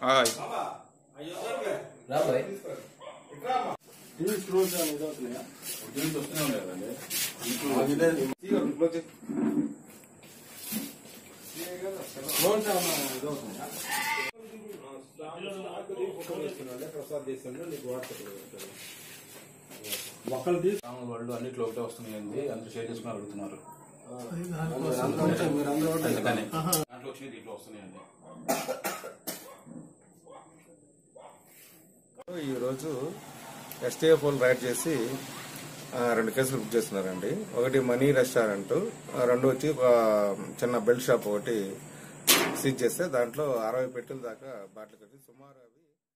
hi రాబోయ్ TV scrolls అని ఇది అవుతున్నాయా దీనికి వస్తూనే ఉన్నాయి కదండి స్క్రోల్స్ ఏమన్నా ఇది అవుతున్నాయా ప్రసాద్ దేశంలో నీకు వాట్సాప్ ఒక్కరు తీసి రాముల వాళ్ళు అన్నిట్లో ఒకటే వస్తున్నాయండి అందరూ షేర్ చేసుకుని అడుగుతున్నారు అందరూ ఉంటే మీరు అందరూ ఉంటే అందుకని దాంట్లో వచ్చినాయి దీంట్లో వస్తున్నాయండి ఈరోజు ఎస్టీఎఫ్ వాళ్ళు రైడ్ చేసి ఆ, రెండు కేసులు బుక్ చేస్తున్నారండి ఒకటి మనీ రెస్టారెంట్ ఆ, రెండు వచ్చి ఒక చిన్న బెల్ట్ షాప్ ఒకటి సీజ్ చేస్తే దాంట్లో అరవై పెట్టెల దాకా బాటిల్ కట్టి సుమారు అవి